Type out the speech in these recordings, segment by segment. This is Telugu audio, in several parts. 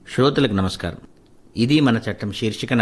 శ్రోతలకు నమస్కారం ఇది మన చట్టం శీర్షికన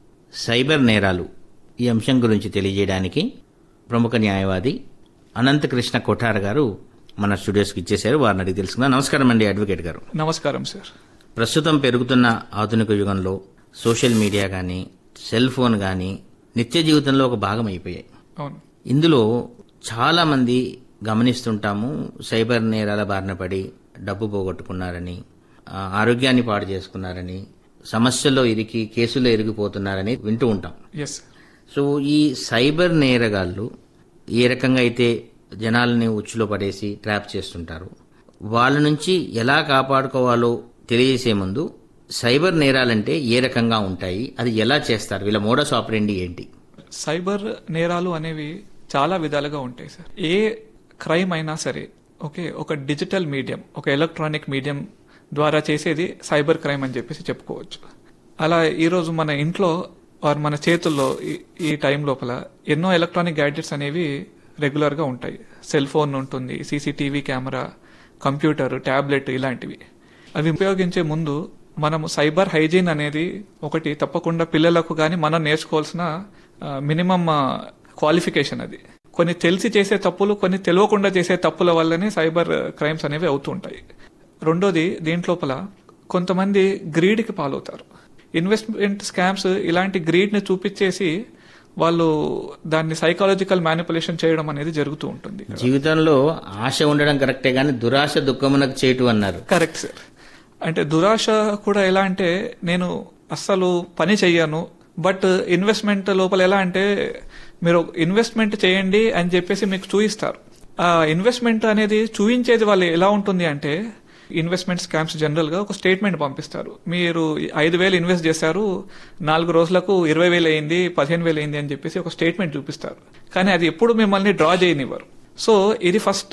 సైబర్ నేరాలు ఈ అంశం గురించి తెలియజేయడానికి ప్రముఖ న్యాయవాది అనంతకృష్ణ కొఠార్ గారు మన స్టూడియోస్కి ఇచ్చేశారు వారిని అడిగి తెలుసుకుందాం నమస్కారం అండి అడ్వకేట్ గారు నమస్కారం సార్ ప్రస్తుతం పెరుగుతున్న ఆధునిక యుగంలో సోషల్ మీడియా కానీ సెల్ ఫోన్ కానీ నిత్య జీవితంలో ఒక భాగం అయిపోయాయి అవును ఇందులో చాలా మంది గమనిస్తుంటాము సైబర్ నేరాల బారిన పడి డబ్బు పోగొట్టుకున్నారని ఆ, ఆరోగ్యాన్ని పాడు చేసుకున్నారని సమస్యల్లో ఇరికి కేసుల్లో ఇరిగిపోతున్నారని వింటూ ఉంటాం ఎస్ సో ఈ సైబర్ నేరగాళ్ళు ఏ రకంగా అయితే జనాలని ఉచ్చులో పడేసి ట్రాప్ చేస్తుంటారు వాళ్ళ నుంచి ఎలా కాపాడుకోవాలో తెలియజేసే ముందు సైబర్ నేరాలంటే ఏ రకంగా ఉంటాయి అది ఎలా చేస్తారు వీళ్ళ మోడస్ ఆపరేండి ఏంటి సైబర్ నేరాలు అనేవి చాలా విధాలుగా ఉంటాయి సార్ ఏ క్రైమ్ అయినా సరే ఓకే ఒక డిజిటల్ మీడియం ఒక ఎలక్ట్రానిక్ మీడియం ద్వారా చేసేది సైబర్ క్రైమ్ అని చెప్పేసి చెప్పుకోవచ్చు అలా ఈరోజు మన ఇంట్లో ఆర్ మన చేతుల్లో ఈ- ఈ టైం లోపల ఎన్నో ఎలక్ట్రానిక్ గ్యాడ్జెట్స్ అనేవి రెగ్యులర్ గా ఉంటాయి సెల్ ఫోన్ ఉంటుంది సీసీటీవీ కెమెరా కంప్యూటర్ ట్యాబ్లెట్ ఇలాంటివి అవి ఉపయోగించే ముందు మనం సైబర్ హైజీన్ అనేది ఒకటి తప్పకుండా పిల్లలకు కానీ మనం నేర్చుకోవాల్సిన మినిమం క్వాలిఫికేషన్ అది కొన్ని తెలిసి చేసే తప్పులు కొన్ని తెలియకుండా చేసే తప్పుల వల్లనే సైబర్ క్రైమ్స్ అనేవి అవుతుంటాయి రెండోది దీంట్లోపల కొంతమంది గ్రీడ్కి పాలవుతారు ఇన్వెస్ట్మెంట్ స్కామ్స్ ఇలాంటి గ్రీడ్ ని చూపించేసి వాళ్ళు దాన్ని సైకాలజికల్ మ్యానిపులేషన్ చేయడం అనేది జరుగుతూ ఉంటుంది జీవితంలో ఆశ ఉండడం కరెక్టే కానీ దురాశ దుఃఖమునకు చేటు అన్నారు కరెక్ట్ సార్ అంటే దురాశ కూడా ఎలా అంటే నేను అస్సలు పని చెయ్యను బట్ ఇన్వెస్ట్మెంట్ లోపల ఎలా అంటే మీరు ఇన్వెస్ట్మెంట్ చేయండి అని చెప్పేసి మీకు చూయిస్తారు ఆ ఇన్వెస్ట్మెంట్ అనేది చూయించేది వాళ్ళు ఎలా ఉంటుంది అంటే ఇన్వెస్ట్మెంట్ స్కామ్స్ జనరల్ గా ఒక స్టేట్మెంట్ పంపిస్తారు మీరు ఐదు వేలు ఇన్వెస్ట్ చేశారు నాలుగు రోజులకు ఇరవై వేలు అయింది పదిహేను వేలు అయింది అని చెప్పేసి ఒక స్టేట్మెంట్ చూపిస్తారు కానీ అది ఎప్పుడు మిమ్మల్ని డ్రా చేయనివ్వరు సో ఇది ఫస్ట్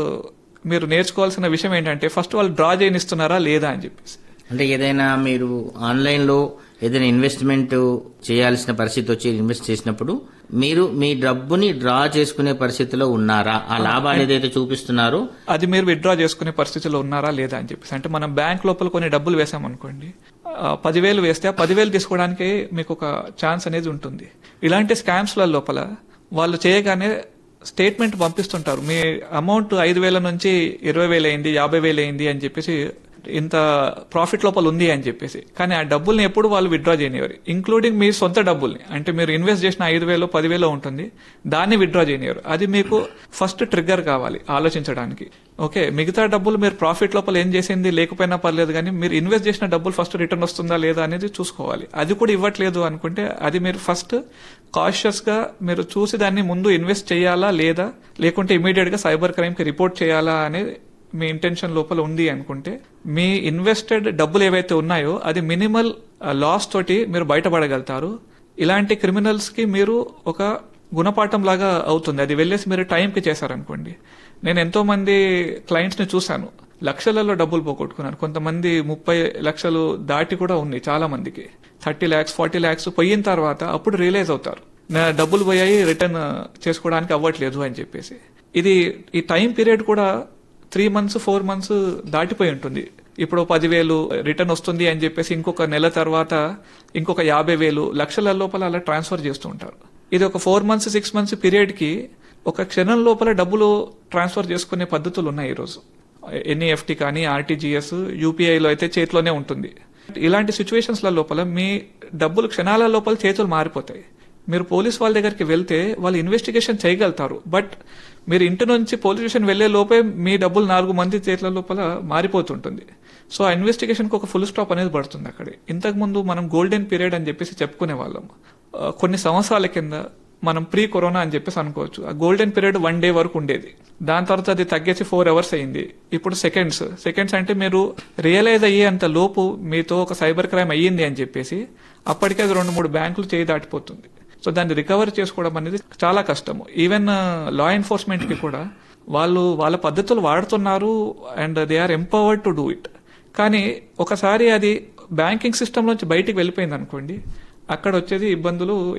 మీరు నేర్చుకోవాల్సిన విషయం ఏంటంటే ఫస్ట్ వాళ్ళు డ్రా చేయనిస్తున్నారా లేదా అని చెప్పేసి అంటే ఏదైనా మీరు ఆన్లైన్ లో ఏదైనా ఇన్వెస్ట్మెంట్ చేయాల్సిన పరిస్థితి వచ్చి ఇన్వెస్ట్ చేసినప్పుడు మీరు మీ డబ్బుని డ్రా చేసుకునే పరిస్థితిలో ఉన్నారా ఆ లాభాలు ఏదైతే చూపిస్తున్నారో అది మీరు విత్డ్రా చేసుకునే పరిస్థితిలో ఉన్నారా లేదా అని చెప్పేసి అంటే మనం బ్యాంక్ లోపల కొన్ని డబ్బులు వేసామనుకోండి ఆ, పదివేలు వేస్తే ఆ పదివేలు తీసుకోవడానికి మీకు ఒక ఛాన్స్ అనేది ఉంటుంది ఇలాంటి స్కామ్స్ ల లోపల వాళ్ళు చేయగానే స్టేట్మెంట్ పంపిస్తుంటారు మీ అమౌంట్ ఐదు వేల నుంచి ఇరవై వేలు అయింది యాభై వేలు అయింది అని చెప్పేసి ఇంత ప్రాఫిట్ లోపల ఉంది అని చెప్పేసి కానీ ఆ డబ్బుల్ని ఎప్పుడు వాళ్ళు విత్డ్రా చేయనివారు ఇంక్లూడింగ్ మీ సొంత డబ్బుల్ని అంటే మీరు ఇన్వెస్ట్ చేసిన ఐదు వేలు పదివేలు ఉంటుంది దాన్ని విత్డ్రా చేయనివారు అది మీకు ఫస్ట్ ట్రిగ్గర్ కావాలి ఆలోచించడానికి ఓకే మిగతా డబ్బులు మీరు ప్రాఫిట్ లోపల ఏం చేసింది లేకపోయినా పర్లేదు కానీ మీరు ఇన్వెస్ట్ చేసిన డబ్బులు ఫస్ట్ రిటర్న్ వస్తుందా లేదా అనేది చూసుకోవాలి అది కూడా ఇవ్వట్లేదు అనుకుంటే అది మీరు ఫస్ట్ కాషియస్ గా మీరు చూసి దాన్ని ముందు ఇన్వెస్ట్ చేయాలా లేదా లేకుంటే ఇమీడియట్ గా సైబర్ క్రైమ్ కి రిపోర్ట్ చేయాలా అనేది మీ ఇంటెన్షన్ లోపల ఉంది అనుకుంటే మీ ఇన్వెస్టెడ్ డబ్బులు ఏవైతే ఉన్నాయో అది మినిమల్ లాస్ తోటి మీరు బయటపడగలుగుతారు ఇలాంటి క్రిమినల్స్ కి మీరు ఒక గుణపాఠం లాగా అవుతుంది అది వెళ్ళేసి మీరు టైంకి చేశారనుకోండి నేను ఎంతో మంది క్లయింట్స్ ని చూశాను లక్షలలో డబ్బులు పోగొట్టుకున్నాను కొంతమంది ముప్పై లక్షలు దాటి కూడా ఉంది చాలా మందికి థర్టీ ల్యాక్స్ ఫార్టీ ల్యాక్స్ పోయిన తర్వాత అప్పుడు రియలైజ్ అవుతారు నా డబ్బులు పోయాయి రిటర్న్ చేసుకోవడానికి అవ్వట్లేదు అని చెప్పేసి ఇది ఈ టైం పీరియడ్ కూడా త్రీ మంత్స్ ఫోర్ మంత్స్ దాటిపోయి ఉంటుంది ఇప్పుడు పదివేలు రిటర్న్ వస్తుంది అని చెప్పేసి ఇంకొక నెల తర్వాత ఇంకొక యాభై వేలు లక్షల లోపల అలా ట్రాన్స్ఫర్ చేస్తూ ఉంటారు ఇది ఒక four months six months period కి ఒక క్షణం లోపల డబ్బులు ట్రాన్స్ఫర్ చేసుకునే పద్ధతులు ఉన్నాయి ఈరోజు ఎన్ఈఎఫ్టీ కానీ ఆర్టీజీఎస్ యూపీఐలో అయితే చేతిలోనే ఉంటుంది ఇలాంటి సిచ్యువేషన్స్ లోపల మీ డబ్బులు క్షణాల లోపల చేతులు మారిపోతాయి మీరు పోలీస్ వాళ్ళ దగ్గరికి వెళ్తే వాళ్ళు ఇన్వెస్టిగేషన్ చేయగలుగుతారు బట్ మీరు ఇంటి నుంచి పోలీస్ స్టేషన్ వెళ్లే లోపే మీ డబ్బులు నాలుగు మంది చేతుల లోపల మారిపోతుంటుంది సో ఆ ఇన్వెస్టిగేషన్ కి ఒక ఫుల్ స్టాప్ అనేది పడుతుంది అక్కడ ఇంతకు ముందు మనం గోల్డెన్ పీరియడ్ అని చెప్పేసి చెప్పుకునే వాళ్ళం ఆ, కొన్ని సంవత్సరాల కింద మనం ప్రీ కరోనా అని చెప్పేసి అనుకోవచ్చు ఆ గోల్డెన్ పీరియడ్ వన్ డే వరకు ఉండేది దాని తర్వాత అది తగ్గేసి ఫోర్ అవర్స్ అయింది ఇప్పుడు సెకండ్స్ సెకండ్స్ అంటే మీరు రియలైజ్ అయ్యేంత లోపు మీతో ఒక సైబర్ క్రైమ్ అయ్యింది అని చెప్పేసి అప్పటికే అది రెండు మూడు బ్యాంకులు చేయి దాటిపోతుంది సో దాన్ని రికవర్ చేసుకోవడం అనేది చాలా కష్టము ఈవెన్ లా ఎన్ఫోర్స్మెంట్ కి కూడా వాళ్ళు వాళ్ళ పద్ధతులు వాడుతున్నారు and they are empowered to do it కానీ ఒకసారి అది బ్యాంకింగ్ సిస్టమ్ నుంచి బయటికి వెళ్ళిపోయింది అనుకోండి అక్కడ వచ్చేది ఇబ్బందులు